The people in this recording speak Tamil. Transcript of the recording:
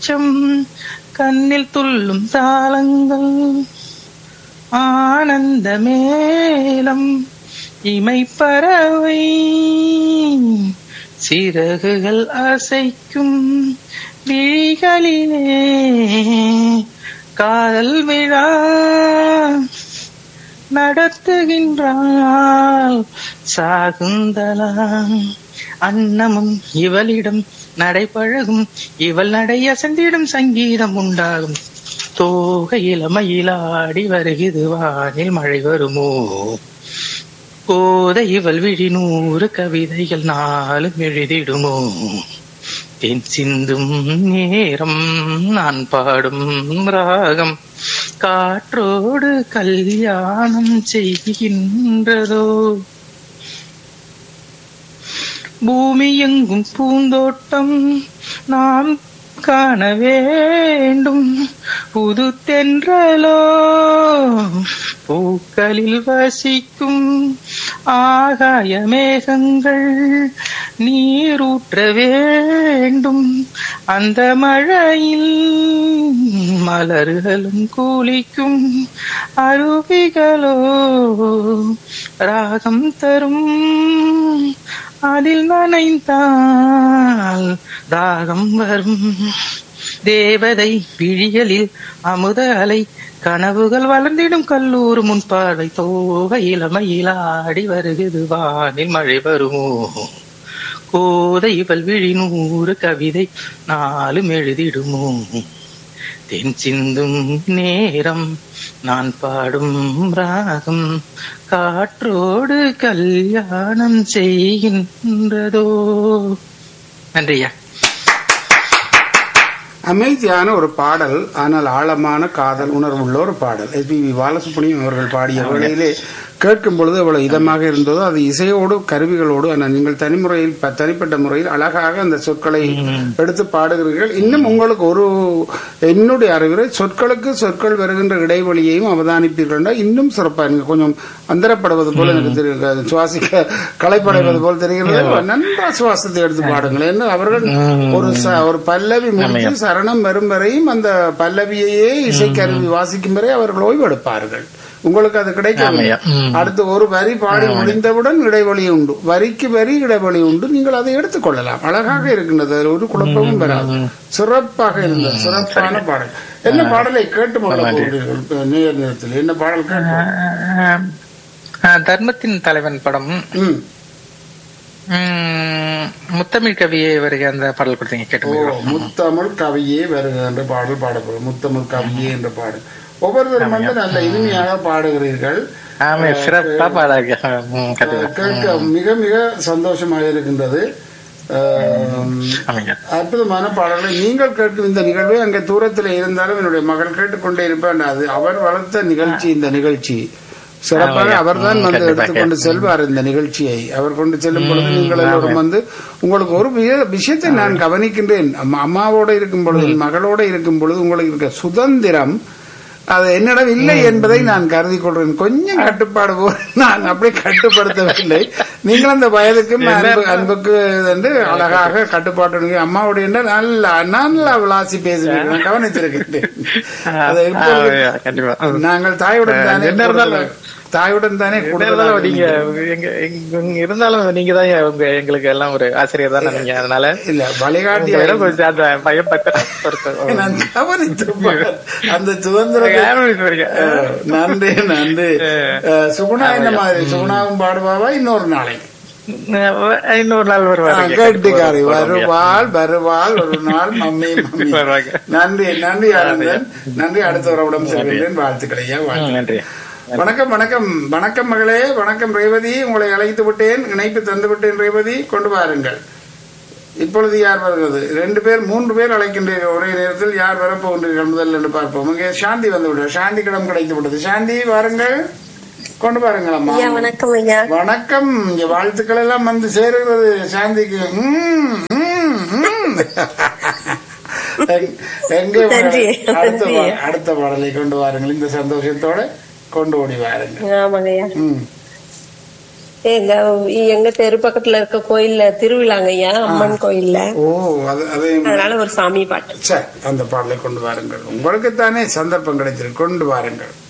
வெளிச்சம் கண்ணில் துள்ளும் தாளங்கள் ஆனந்த மேலம் இமைப்பறவை சிறகுகள் அசைக்கும் விழிகளிலே காதல் விழா நடத்துகின்றாள் சாகுந்தலா அன்னமும் இவளிடம் நடைபழகும் இவள் நடை அசந்திடும் சங்கீதம் உண்டாகும் தோகை இளமையிலாடி வருகிறது வானில் மழை வருமோ கோதை இவள் விழி நூறு கவிதைகள் நாளும் எழுதிடுமோ தென் சிந்தும் நேரம் நான் பாடும் ராகம் காற்றோடு கல்யாணம் செய்கின்றதோ பூமி எங்கும் பூந்தோட்டம் நாம் காண வேண்டும் புது தென்றலோ பூக்களில் வசிக்கும் ஆகாய மேகங்கள் நீரூற்ற வேண்டும் அந்த மழையில் மலர்களும் குளிக்கும் அருவிகளோ ராகம் தரும் அதில் நனைந்தால் தாகம் வரும் தேவதை விழிகளில் அமுத அலை கனவுகள் வளர்ந்திடும் கல்லூர் முன்பார்வை தோக இளமையிலாடி வருகிறது வானில் மழை வருமோ கோதை இவள் விழி நூறு கவிதை நாளும் எழுதிடுமோ தென் சிந்தும் நேரம் நான் பாடும் ராகம் காற்றோடு கல்யாணம் செய்கின்றதோ நன்றியா அமைதியான ஒரு பாடல் ஆனால் ஆழமான காதல் உணர்வுள்ள ஒரு பாடல் எஸ்பிபி பாலசுப்ரமணியம் அவர்கள் பாடிய வேளையிலே கேட்கும் பொழுது எவ்வளவு இதமாக இருந்ததோ அது இசையோடு கருவிகளோடு ஆனால் நீங்கள் தனிமுறையில் ப- தனிப்பட்ட முறையில் அழகாக அந்த சொற்களை எடுத்து பாடுகிறீர்கள் இன்னும் உங்களுக்கு ஒரு என்னுடைய அறிவுரை சொற்களுக்கு சொற்கள் வருகின்ற இடைவெளியையும் அவதானிப்பீர்கள் என்றால் இன்னும் சிறப்பாக நீங்க கொஞ்சம் அந்தரப்படுவது போல எனக்கு தெரியும் சுவாசிக்க களைப்படைவது போல் தெரிகிறது நன்றா சுவாசத்தை எடுத்து பாடுங்கள் என்ன அவர்கள் ஒரு ச- ஒரு பல்லவி முடித்து சரணம் வரும் வரையும் அந்த பல்லவியையே இசைக்கருவி வாசிக்கும் வரை அவர்கள் ஓய்வெடுப்பார்கள் உங்களுக்கு அது கிடைக்கும் ஆமையா. ம். அடுத்து ஒரு வரி பாடி முடிந்தவுடன் இடைவெளி உண்டு வரிக்கு வரி இடைவெளி உண்டு நீங்கள் அதை எடுத்துக்கொள்ளலாம் அழகாக இருக்கின்றது அதில் ஒரு குழப்பமும் வராது சிறப்பாக இருந்தது சிறப்பான பாடல் என்ன பாடலை கேட்டு மகள போகிறீர்கள் இப்ப நேர் நேரத்தில் என்ன பாடல் கேட்டு ஆஹ் ஆஹ் தர்மத்தின் தலைவன் படம் ம் உம், முத்தமிழ் கவியை வருக அந்த பாடல் கொடுத்தீங்க ஓ கேட்டு முத்தமிழ் கவியே வருக என்ற பாடல் பாடப்படும் முத்தமிழ் கவியே என்ற பாடல் ஒவ்வொருவரும் வந்து நல்ல இனிமையாக பாடுகிறீர்கள் ஆமா சிறப்பா பாடாங்க உம், கண்டிப்பா கேட்க மிக மிக சந்தோஷமாக இருக்கின்றது ஆம், ஆமாங்க அற்புதமான பாடல்களை நீங்கள் கேட்கும் இந்த நிகழ்வை அங்கே தூரத்தில் இருந்தாலும் என்னுடைய மகள் கேட்டுக்கொண்டே இருப்பான் அது அவர் வளர்த்த நிகழ்ச்சி இந்த நிகழ்ச்சி சிறப்பாக ஆமாய்யா. அவர்தான் ம், வந்து கண்டிப்பாக. எடுத்துக்கொண்டு செல்வார் இந்த நிகழ்ச்சியை அவர் கொண்டு செல்லும் பொழுது நீங்கள் எல்லோரும் வந்து உங்களுக்கு ஒரு வி- விஷயத்தை நான் கவனிக்கின்றேன் அம்மா- அம்மாவோட இருக்கும் பொழுது மகளோட இருக்கும் பொழுது உங்களுக்கு இருக்க சுதந்திரம் அது என்னிடம் இல்லை என்பதை நான் கருதி கொள்றேன் கொஞ்சம் கட்டுப்பாடு போல் நான் அப்படி கட்டுப்படுத்தவில்லை நீங்கள் அந்த வயதுக்கும் அன்பு அன்புக்கு வந்து அழகாக கட்டுப்பாட்டு அம்மாவுடைய நல்ல நல்ல விளாசி பேசுவீர்கள் நான் கவனித்திருக்கிறேன் அதை இப்பொழுது ஆமாய்யா, கண்டிப்பா நாங்கள் தாயுடன் தானே என்ன இருந்தாலும் கூடுதலாக- தாயுடன் தானே என்ன கூடுதலாக இருந்தாலும் நீங்க எங்க எங்க- இங்க இருந்தாலும் நீங்க தான் உங்க எங்களுக்கு எல்லாம் ஒரு ஆசிரியர் தானே நீங்க அதனால இல்ல வழிகாட்டி உங்களிடம் கொஞ்சம் அந்த பயம் பக்கம் பொறுத்து நான் கவனித்திருப்பேன். அந்த சுதந்திரத்தை ஆரம்பிச்சு அஹ், நன்றி நன்றி அஹ், சுகுணா என்ன மாதிரி சுகுணாவும் பாடுவாவா இன்னொரு நாளைக்கு இன்னொரு நாள் வருவாங்க கட்டிக்காரி வருவாள் வருவாள் ஒரு நாள் மம்மி மம்மி வருவாங்க. நன்றி நன்றி ஆனந்தன் நன்றி அடுத்த உறவிடம் செல்கின்றேன் வாழ்த்துக்களையா வாழ்த்து ம், நன்றி வணக்கம் வணக்கம் வணக்கம் மகளே வணக்கம் ரேவதி உங்களை அழைத்து விட்டேன் இணைப்பு தந்து விட்டேன் ரேவதி கொண்டு வாருங்கள் இப்பொழுது யார் வருகிறது ரெண்டு பேர் மூன்று பேர் அழைக்கின்றீர்கள் ஒரே நேரத்தில் யார் வரப்போகின்றீர்கள் முதல் என்று பார்ப்போம் இங்கே சாந்தி வந்து விட்டார் சாந்தி கிடம் கிடைத்து விட்டது சாந்தி வாருங்கள் கொண்டு பாருங்கள் அம்மா ஐயா வணக்கம் ஐயா வணக்கம் இங்க வாழ்த்துக்கள் எல்லாம் வந்து சேருகிறது சாந்திக்கு ம், ம், ம். எங்க- எங்கே நன்றி, அடுத்த நன்றி. பா- அடுத்த பாடலை கொண்டு வாருங்கள் இந்த சந்தோஷத்தோட கொண்டு ஓடி வாருங்கள் ஆமாங்க ஐயா ம் எங்க எங்க தெரு பக்கத்துல இருக்க கோயில்ல திருவிழாங்க ஐயா அம்மன் கோயில்ல ஓ அது அதை அதனால ஒரு சாமி பாட்டு சரி அந்த பாடலை கொண்டு வாருங்கள் உங்களுக்குத்தானே சந்தர்ப்பம் கிடைச்சிருக்கு கொண்டு வாருங்கள்